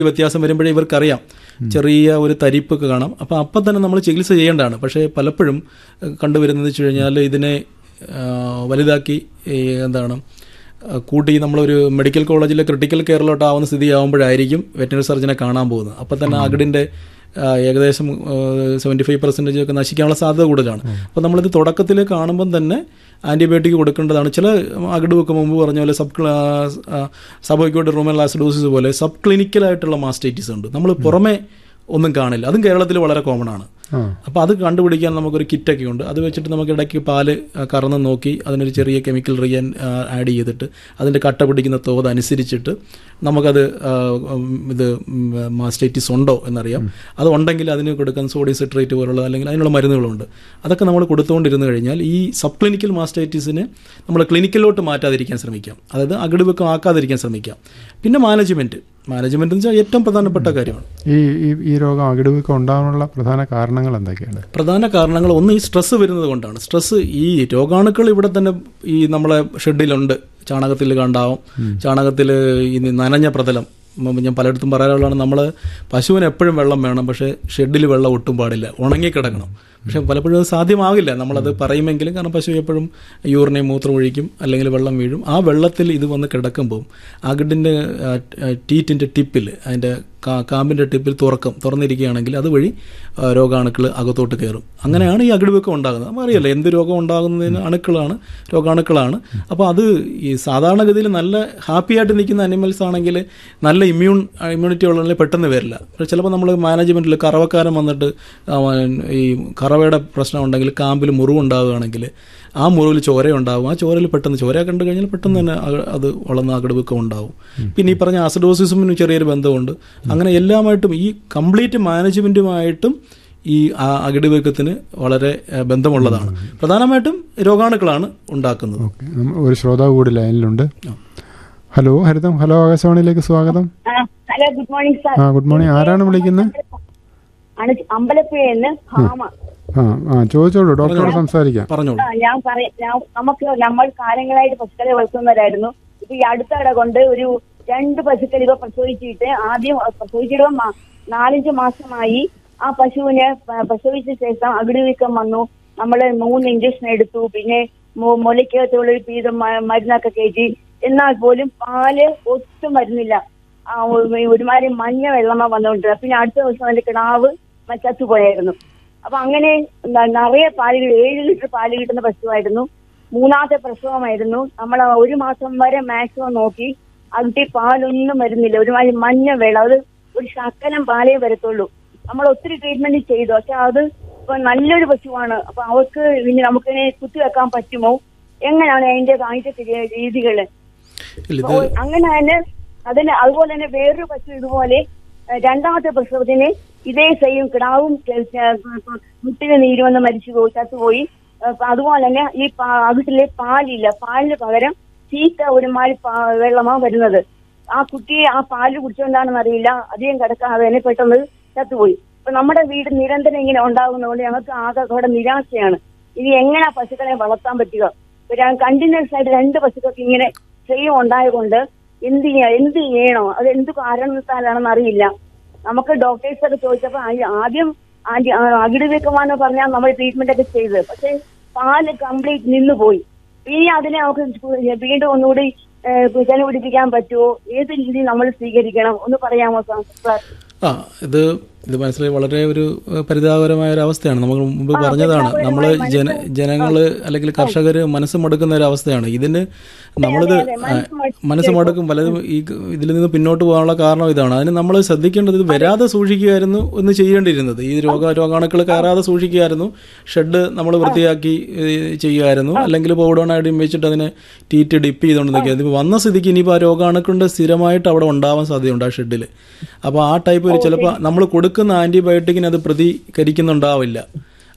വ്യത്യാസം വരുമ്പോഴേ ഇവർക്കറിയാം ചെറിയ ഒരു തരിപ്പൊക്കെ കാണാം അപ്പം അപ്പം തന്നെ നമ്മൾ ചികിത്സ ചെയ്യേണ്ടതാണ് പക്ഷേ പലപ്പോഴും ഏഹ്, കണ്ടുവരുന്നത് വെച്ച് കഴിഞ്ഞാൽ ഇതിനെ ആ, വലുതാക്കി ഈ എന്താണ് ആ, കൂട്ടി നമ്മളൊരു മെഡിക്കൽ കോളേജിലെ ക്രിട്ടിക്കൽ കെയറിലോട്ട് ആവുന്ന സ്ഥിതി ആവുമ്പോഴായിരിക്കും വെറ്റിനറി സർജനെ കാണാൻ പോകുന്നത് അപ്പം തന്നെ അകിടിൻ്റെ ആ, ഏകദേശം സെവൻറ്റി ഫൈവ് പെർസെൻറ്റേജ് ഒക്കെ നശിക്കാനുള്ള സാധ്യത കൂടുതലാണ് അപ്പോൾ നമ്മളിത് തുടക്കത്തിൽ കാണുമ്പം തന്നെ ആൻറ്റിബയോട്ടിക് കൊടുക്കേണ്ടതാണ് ചില അകിട് വെക്ക് മുമ്പ് പറഞ്ഞ പോലെ സബ് സബോയ്ക്കോട്ട് റൂമൽ ആസിഡോസിസ് പോലെ സബ് ക്ലിനിക്കലായിട്ടുള്ള മാസ്റ്റൈറ്റിസ് ഉണ്ട് നമ്മൾ പുറമെ ഒന്നും കാണില്ല അതും കേരളത്തിൽ വളരെ കോമൺ ആണ് ആ അപ്പോൾ അത് കണ്ടുപിടിക്കാൻ നമുക്കൊരു കിറ്റൊക്കെ ഉണ്ട് അത് വെച്ചിട്ട് നമുക്ക് ഇടയ്ക്ക് പാല് ആ, കറന്ന് നോക്കി അതിനൊരു ചെറിയ കെമിക്കൽ റിയൻ ആഡ് ചെയ്തിട്ട് അതിൻ്റെ കട്ട പിടിക്കുന്ന തോത് അനുസരിച്ചിട്ട് നമുക്കത് ആ, ഉം, ഇത് മാസ്റ്റൈറ്റിസ് ഉണ്ടോ എന്നറിയാം അത് ഉണ്ടെങ്കിൽ അതിന് കൊടുക്കാൻ സോഡിയം സിട്രേറ്റ് പോലുള്ള അല്ലെങ്കിൽ അതിനുള്ള മരുന്നുകളുണ്ട് അതൊക്കെ നമ്മൾ കൊടുത്തുകൊണ്ടിരുന്നു കഴിഞ്ഞാൽ ഈ സബ് ക്ലിനിക്കൽ മാസ്റ്റൈറ്റിസിനെ നമ്മൾ ക്ലിനിക്കലിലോട്ട് മാറ്റാതിരിക്കാൻ ശ്രമിക്കാം അതായത് അകിടുവെക്കം ആക്കാതിരിക്കാൻ ശ്രമിക്കാം പിന്നെ മാനേജ്മെൻറ്റ് മാനേജ്മെൻറ്റ് എന്ന് വെച്ചാൽ ഏറ്റവും പ്രധാനപ്പെട്ട കാര്യമാണ് ഈ ഈ ഈ രോഗം അകിടുവീക്കം ഉണ്ടാകാനുള്ള പ്രധാന കാരണങ്ങൾ എന്തൊക്കെയാണ് പ്രധാന കാരണങ്ങൾ ഒന്ന് ഈ സ്ട്രെസ് വരുന്നത് കൊണ്ടാണ് സ്ട്രെസ് ഈ രോഗാണുക്കൾ ഇവിടെ തന്നെ ഈ നമ്മളെ ഷെഡിലുണ്ട് ചാണകത്തിൽ കണ്ടാവും ചാണകത്തിൽ ഈ നനഞ്ഞ പ്രതലം ഉം, ഞാൻ പലയിടത്തും പറയാറുള്ളതാണ് നമ്മൾ പശുവിന് എപ്പോഴും വെള്ളം വേണം പക്ഷേ ഷെഡിൽ വെള്ളം ഒട്ടും പാടില്ല ഉണങ്ങിക്കിടക്കണം പക്ഷെ പലപ്പോഴും അത് സാധ്യമാകില്ല നമ്മളത് പറയുമെങ്കിലും കാരണം പശു എപ്പോഴും യൂറിനെ മൂത്രം ഒഴിക്കും അല്ലെങ്കിൽ വെള്ളം വീഴും ആ വെള്ളത്തിൽ ഇത് വന്ന് കിടക്കുമ്പോൾ അകിടിൻ്റെ ടീറ്റിൻ്റെ ടിപ്പിൽ അതിൻ്റെ കാ- കാമ്പിൻ്റെ ടിപ്പിൽ തുറക്കും തുറന്നിരിക്കുകയാണെങ്കിൽ അതുവഴി ആ, രോഗാണുക്കൾ അകത്തോട്ട് കയറും അങ്ങനെയാണ് ഈ അകിടുവെക്കം ഉണ്ടാകുന്നത് നമുക്കറിയാലോ എന്ത് രോഗം ഉണ്ടാകുന്നതിന് അണുക്കളാണ് രോഗാണുക്കളാണ് അപ്പോൾ അത് ഈ സാധാരണഗതിയിൽ നല്ല ഹാപ്പി ആയിട്ട് നിൽക്കുന്ന അനിമൽസ് ആണെങ്കിൽ നല്ല ഇമ്മ്യൂൺ ഇമ്മ്യൂണിറ്റി ഉള്ളതിൽ പെട്ടെന്ന് വരില്ല പക്ഷേ ചിലപ്പോൾ നമ്മൾ മാനേജ്മെൻറ്റിൽ കറവക്കാരൻ വന്നിട്ട് ആ, ഈ കറവയുടെ പ്രശ്നം ഉണ്ടെങ്കിൽ കാമ്പിൽ മുറിവുണ്ടാകുകയാണെങ്കിൽ ആ മുറിവിൽ ചോര ഉണ്ടാകും ആ ചോരയിൽ പെട്ടെന്ന് ചോര കണ്ടു കഴിഞ്ഞാൽ പെട്ടെന്ന് തന്നെ അക- അത് വളർന്ന അകിടുവെക്കം ഉണ്ടാവും പിന്നെ ഈ പറഞ്ഞ ആസിഡോസിസുമിനും ചെറിയൊരു ബന്ധമുണ്ട് അങ്ങനെ എല്ലാമായിട്ടും ഈ കംപ്ലീറ്റ് മാനേജ്മെൻറ്റുമായിട്ടും ഈ ആ- അകിടുവെക്കത്തിന് വളരെ ഏഹ്, ബന്ധമുള്ളതാണ് പ്രധാനമായിട്ടും രോഗാണുക്കളാണ് ഉണ്ടാക്കുന്നത് ഓക്കെ ഒരു ശ്രോതാവ് കൂടി ലൈനിലുണ്ട് ഹലോ ഹരിതം ഹലോ ആകാശവാണിയിലേക്ക് സ്വാഗതം ആ, ഹലോ ഗുഡ് മോർണിംഗ് സാർ ആ ഗുഡ് മോർണിംഗ് ആരാണ് വിളിക്കുന്നത് ആണ് അമ്പലപ്പുഴന്ന് ഭാമ ആ ആ ചോദിച്ചോളൂ ഡോക്ടറോട് സംസാരിക്കാം പറഞ്ഞോളൂ ആ, ഞാൻ പറയാം ഞാൻ നമുക്ക് നമ്മൾ കാലങ്ങളായിട്ട് പശുക്കളെ വളർത്തുന്നവരായിരുന്നു ഇപ്പൊ ഈ അടുത്തിടെ കൊണ്ട് ഒരു രണ്ട് പശുക്കൾ ഇവ പ്രസവിച്ചിട്ട് ആദ്യം പ്രസവിച്ചിട്ട് മ- നാലഞ്ച് മാസമായി ആ പശുവിന് പ- പ്രസവിച്ച ശേഷം അകിടുവീക്കം വന്നു നമ്മൾ മൂന്ന് ഇഞ്ചക്ഷൻ എടുത്തു പിന്നെ മു- മുലയ്ക്കകത്തുള്ള ഒരു പീതം മ- മരുന്നൊക്കെ കയറ്റി എന്നാൽ പോലും പാല് ഒട്ടും വരുന്നില്ല ആ, ഒരു- ഒരുമാതിരി മഞ്ഞ വെള്ളമ വന്നുകൊണ്ടിരുന്നത് പിന്നെ അടുത്ത ദിവസം അതിന്റെ കിടാവ് മ- ചത്തുപോയായിരുന്നു അപ്പൊ അങ്ങനെ ന- നിറയെ പാല് ഏഴ് ലിറ്റർ പാല് കിട്ടുന്ന പശുവായിരുന്നു മൂന്നാമത്തെ പ്രസവമായിരുന്നു നമ്മൾ ഒരു മാസം വരെ മാക്സിമം നോക്കി അതിന്റെ പാലൊന്നും വരുന്നില്ല ഒരുമാതിരി മഞ്ഞ വെള്ളം അത് ഒരു ശക്കലം പാലേ വരത്തുള്ളൂ നമ്മൾ ഒത്തിരി ട്രീറ്റ്മെന്റ് ചെയ്തു പക്ഷെ അത് ഇപ്പൊ നല്ലൊരു പശുവാണ് അപ്പൊ അവർക്ക് ഇനി നമുക്കിനെ കുത്തിവെക്കാൻ പറ്റുമോ എങ്ങനെയാണ് അതിന്റെ അതിന്റെ രീതികള് ഇല്ല, ഇത് ഓ, അങ്ങനെ തന്നെ അതിന് അതുപോലെ തന്നെ വേറൊരു പശു ഇതുപോലെ ഏഹ്, രണ്ടാമത്തെ പ്രസവത്തിന് ഇതേ സെയിം കിടാവും ഏഹ്, ഏഹ്, മുട്ടിന് നീര് വന്ന് മരിച്ചു പോയി ചത്തുപോയി ഏഹ്, അപ്പൊ അതുപോലെ തന്നെ ഈ പാ- അതിലെ പാലില്ല പാലിന് പകരം ചീത്ത ഒരുമാതിരി പാ- വെള്ളമാ വരുന്നത് ആ കുട്ടിയെ ആ പാല് കുടിച്ചുകൊണ്ടാണെന്ന് അറിയില്ല അധികം കിടക്കാതെ തന്നെ പെട്ടെന്ന് ചത്തുപോയി അപ്പൊ നമ്മുടെ വീട് നിരന്തരം ഇങ്ങനെ ഉണ്ടാകുന്നതുകൊണ്ട് ഞങ്ങൾക്ക് ആകെ അവിടെ നിരാശയാണ് ഇനി എങ്ങനെ ആ പശുക്കളെ വളർത്താൻ പറ്റുക കണ്ടിന്യൂസ് ആയിട്ട് രണ്ട് പശുക്കൾക്ക് ഇങ്ങനെ സെയിം ഉണ്ടായതുകൊണ്ട് എന്ത് ചെയ്യാ എന്ത് ചെയ്യണോ അത് എന്ത് കാരണത്താലാണെന്ന് അറിയില്ല നമുക്ക് ഡോക്ടേഴ്സ് ഒക്കെ ചോദിച്ചപ്പോ ആ- ആദ്യം ആന്റി- ആ, അകിട് വെക്കുവാന്ന് പറഞ്ഞാൽ നമ്മൾ ട്രീറ്റ്മെന്റ് ഒക്കെ ചെയ്തത് പക്ഷെ പാല് കംപ്ലീറ്റ് നിന്നു പോയി ഇനി അതിനെ നമുക്ക് വീണ്ടും ഒന്നുകൂടി ചെലവ് പിടിപ്പിക്കാൻ പറ്റുമോ ഏത് രീതി നമ്മൾ സ്വീകരിക്കണം ഒന്ന് പറയാമോ സാർ ആ ഇത് ഇത് മനസ്സിലായി വളരെ ഒരു ഏഹ്, പരിതാപകരമായ ഒരു അവസ്ഥയാണ് നമ്മൾ മുമ്പ് പറഞ്ഞതാണ് നമ്മൾ ജന ജനങ്ങൾ അല്ലെങ്കിൽ കർഷകർ മനസ്സ് മടുക്കുന്ന ഒരു അവസ്ഥയാണ് ഇതിന് നമ്മളിത് അതെ, മനസ്സ് മടുക്കും. മനസ്സ് മടുക്കും പലതും ഈ ഇതിൽ നിന്ന് പിന്നോട്ട് പോകാനുള്ള കാരണം ഇതാണ് അതിന് നമ്മൾ ശ്രദ്ധിക്കേണ്ടത് ഇത് വരാതെ സൂക്ഷിക്കുകയായിരുന്നു എന്ന് ചെയ്യേണ്ടിയിരുന്നത് ഈ രോഗ രോഗാണുക്കൾ കയറാതെ സൂക്ഷിക്കുകയായിരുന്നു ഷെഡ് നമ്മൾ വൃത്തിയാക്കി ഏഹ്, ചെയ്യുമായിരുന്നു അല്ലെങ്കിൽ പൗഡർ അടിയും വെച്ചിട്ട് അതിനെ ടീറ്റ് ഡിപ്പ് ചെയ്തുകൊണ്ട് നിൽക്കുക ഇപ്പോൾ വന്ന സ്ഥിതിക്ക് ഇനിയിപ്പോൾ ആ രോഗാണുക്കളുടെ സ്ഥിരമായിട്ട് അവിടെ ഉണ്ടാവാൻ സാധ്യതയുണ്ട് ആ ഷെഡിൽ അപ്പോൾ ആ ടൈപ്പ് ഒരു ചിലപ്പോൾ നമ്മൾ കൊടുക്കുന്ന ആൻറ്റിബയോട്ടിക്കിന് അത് പ്രതികരിക്കുന്നുണ്ടാവില്ല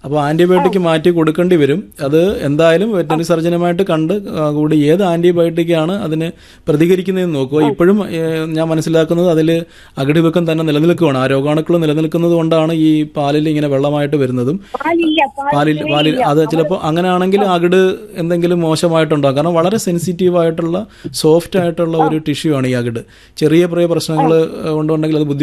അപ്പോൾ ആന്റിബയോട്ടിക് മാറ്റി കൊടുക്കേണ്ടി വരും അത് എന്തായാലും വെറ്ററിനറി സർജനുമായിട്ട് കണ്ട് ആ, കൂടി ഏത് ആന്റിബയോട്ടിക്കാണ് അതിന് പ്രതികരിക്കുന്നതെന്ന് നോക്കുക ഇപ്പോഴും ഏഹ്, ഞാൻ മനസ്സിലാക്കുന്നത് അതിൽ അകിടിവെക്കം തന്നെ നിലനിൽക്കുകയാണ് ആ രോഗാണുക്കൾ നിലനിൽക്കുന്നത് കൊണ്ടാണ് ഈ പാലിൽ ഇങ്ങനെ വെള്ളമായിട്ട് വരുന്നതും പാലില്ല പാലിൽ പാലിൽ അത് ചിലപ്പോൾ അങ്ങനെയാണെങ്കിൽ അകിട് എന്തെങ്കിലും മോശമായിട്ടുണ്ടാകും കാരണം വളരെ സെൻസിറ്റീവ് ആയിട്ടുള്ള സോഫ്റ്റ് ആയിട്ടുള്ള ഒരു ടിഷ്യൂ ആണ് ഈ അകിട് ചെറിയ ചെറിയ പ്രശ്നങ്ങൾ കൊണ്ടുണ്ടെങ്കിൽ അത് ബുദ്ധി